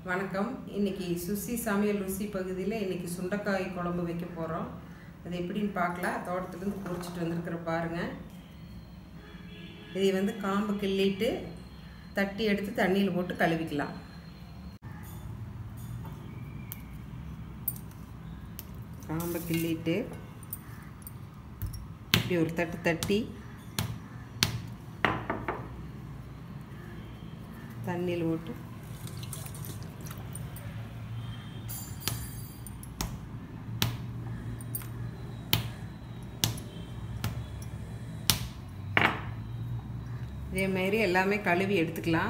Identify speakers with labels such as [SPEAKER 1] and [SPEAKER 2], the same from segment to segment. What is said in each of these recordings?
[SPEAKER 1] வணக்கம் இன்னைக்கு சுசி சமையல் ருசி பகுதியில் இன்னைக்கு சுண்டைக்காய் குழம்பு வைக்க போகிறோம் அது எப்படின்னு பார்க்கலாம் தோட்டத்துலேருந்து பொறிச்சிட்டு வந்திருக்கிற பாருங்க இதை வந்து காம்பு கிள்ளிட்டு தட்டி எடுத்து தண்ணியில் போட்டு கழுவிக்கலாம் காம்பை கிள்ளிட்டு இப்படி ஒரு தட்டு தட்டி தண்ணியில் போட்டு இதே மாதிரி எல்லாமே கழுவி எடுத்துக்கலாம்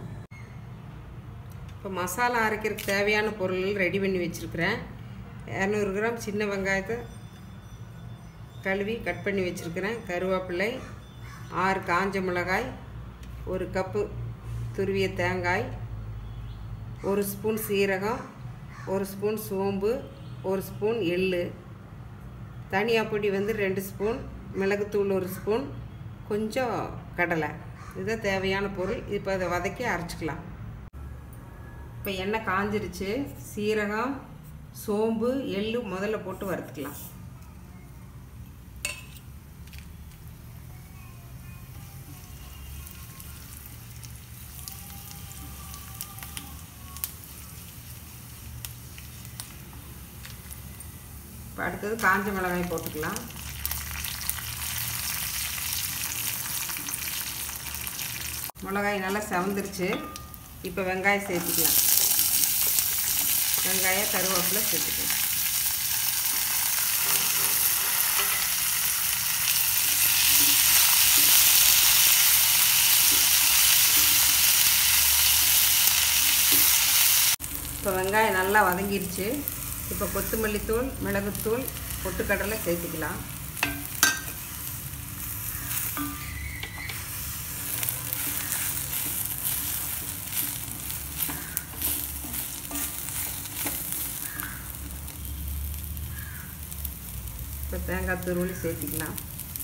[SPEAKER 1] இப்போ மசாலா அரைக்கிறதுக்கு தேவையான பொருள் ரெடி பண்ணி வச்சுருக்கிறேன் இரநூறு கிராம் சின்ன வெங்காயத்தை கழுவி கட் பண்ணி வச்சுருக்கிறேன் கருவேப்பிலை ஆறு காஞ்ச மிளகாய் ஒரு கப்பு துருவிய தேங்காய் ஒரு ஸ்பூன் சீரகம் ஒரு ஸ்பூன் சோம்பு ஒரு ஸ்பூன் எள் தனியா பொடி வந்து ரெண்டு ஸ்பூன் மிளகுத்தூள் ஒரு ஸ்பூன் கொஞ்சம் கடலை இதுதான் தேவையான பொருள் இப்போ அதை வதக்கி அரைச்சிக்கலாம் இப்போ எண்ணெய் காஞ்சிருச்சு சீரகம் சோம்பு எள் முதல்ல போட்டு வறுத்துக்கலாம் இப்போ அடுத்தது காஞ்ச மிளகாய் போட்டுக்கலாம் மிளகாய் நல்லா செவந்துருச்சு இப்போ வெங்காயம் சேர்த்துக்கலாம் வெங்காயம் கருவேப்பிலை சேர்த்துக்கலாம் இப்போ வெங்காயம் நல்லா வதங்கிடுச்சு இப்போ கொத்தமல்லி தூள் மிளகுத்தூள் பொட்டுக்கடலை சேர்த்துக்கலாம் இப்போ தேங்காய் துருவலி சேர்த்திக்கலாம்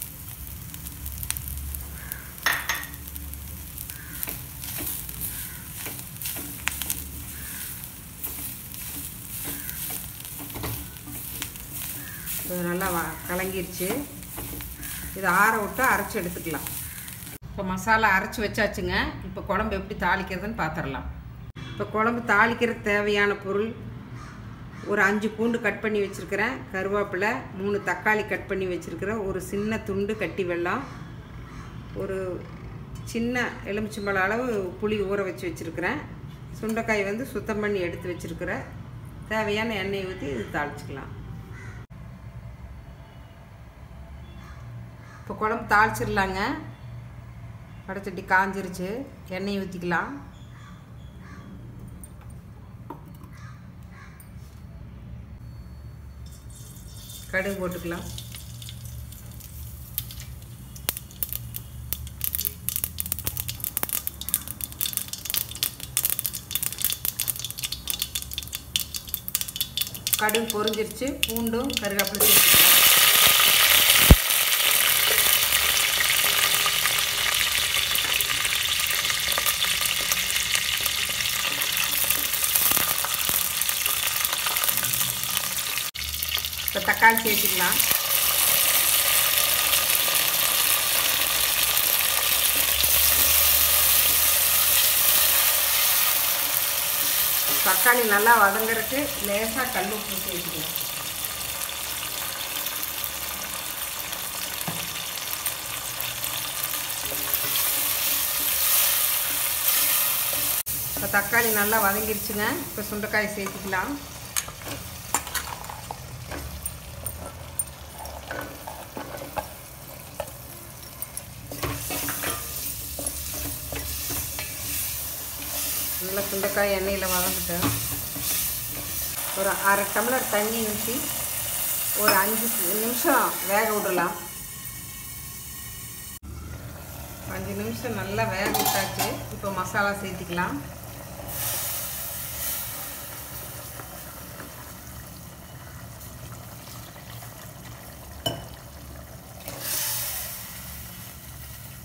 [SPEAKER 1] இது நல்லா வ கலங்கிருச்சு இதை ஆற விட்டு அரைச்சி எடுத்துக்கலாம் இப்போ மசாலா அரைச்சி வச்சாச்சுங்க இப்போ குழம்பு எப்படி தாளிக்கிறதுன்னு பார்த்துடலாம் இப்போ குழம்பு தாளிக்கிறதுக்கு தேவையான பொருள் ஒரு அஞ்சு பூண்டு கட் பண்ணி வச்சுருக்கிறேன் கருவேப்பிலை மூணு தக்காளி கட் பண்ணி வச்சுருக்கிறேன் ஒரு சின்ன துண்டு கட்டி வெல்லம் ஒரு சின்ன எலுமிச்சம்பழம் அளவு புளி ஊற வச்சு வச்சுருக்கிறேன் சுண்டைக்காய் வந்து சுத்தம் பண்ணி எடுத்து வச்சுருக்கிறேன் தேவையான எண்ணெய் ஊற்றி இது தாளிச்சிக்கலாம் இப்போ குழம்பு தாளிச்சிடலாங்க வடச்சட்டி காஞ்சிருச்சு எண்ணெய் ஊற்றிக்கலாம் கடுகு போட்டுக்கலாம் கடுகு பொரிஞ்சிருச்சு பூண்டும் கருவேப்பிலை சேர்த்துக்கலாம் இப்போ தக்காளி சேர்த்துக்கலாம் தக்காளி நல்லா வதங்குறதுக்கு லேசாக கல் உப்பு சேர்த்துக்கலாம் இப்போ தக்காளி நல்லா வதங்கிருச்சுங்க இப்போ சுண்டைக்காய் சேர்த்துக்கலாம் நல்லா சுண்டைக்காய் எண்ணெயில் வதங்கிட்டேன் ஒரு அரை டம்ளர் தண்ணி ஊற்றி ஒரு அஞ்சு நிமிஷம் வேக விடலாம் அஞ்சு நிமிஷம் நல்லா வேக விட்டாச்சு இப்போ மசாலா சேர்த்திக்கலாம்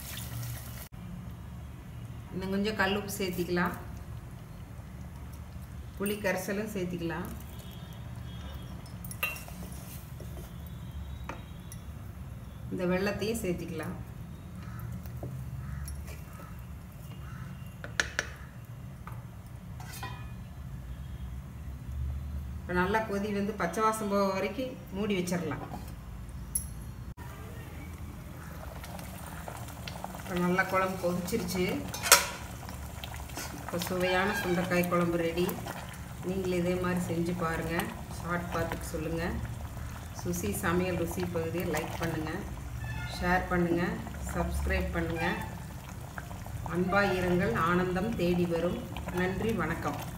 [SPEAKER 1] இன்னும் கொஞ்சம் கல் உப்பு சேர்த்திக்கலாம் புளி கரைசலும் சேர்த்திக்கலாம் இந்த வெள்ளத்தையும் சேர்த்திக்கலாம் இப்போ நல்லா கொதி வந்து பச்சை வாசம் போக வரைக்கும் மூடி வச்சிடலாம் இப்போ நல்லா குழம்பு கொதிச்சிருச்சு இப்போ சுவையான சுண்டைக்காய் குழம்பு ரெடி நீங்களும் இதே மாதிரி செஞ்சு பாருங்கள் ஷார்ட் பார்த்துட்டு சொல்லுங்கள் சுசி சமையல் ருசி பகுதியை லைக் பண்ணுங்கள் ஷேர் பண்ணுங்கள் சப்ஸ்கிரைப் பண்ணுங்கள் அன்பாக இருங்கள் ஆனந்தம் தேடி வரும் நன்றி வணக்கம்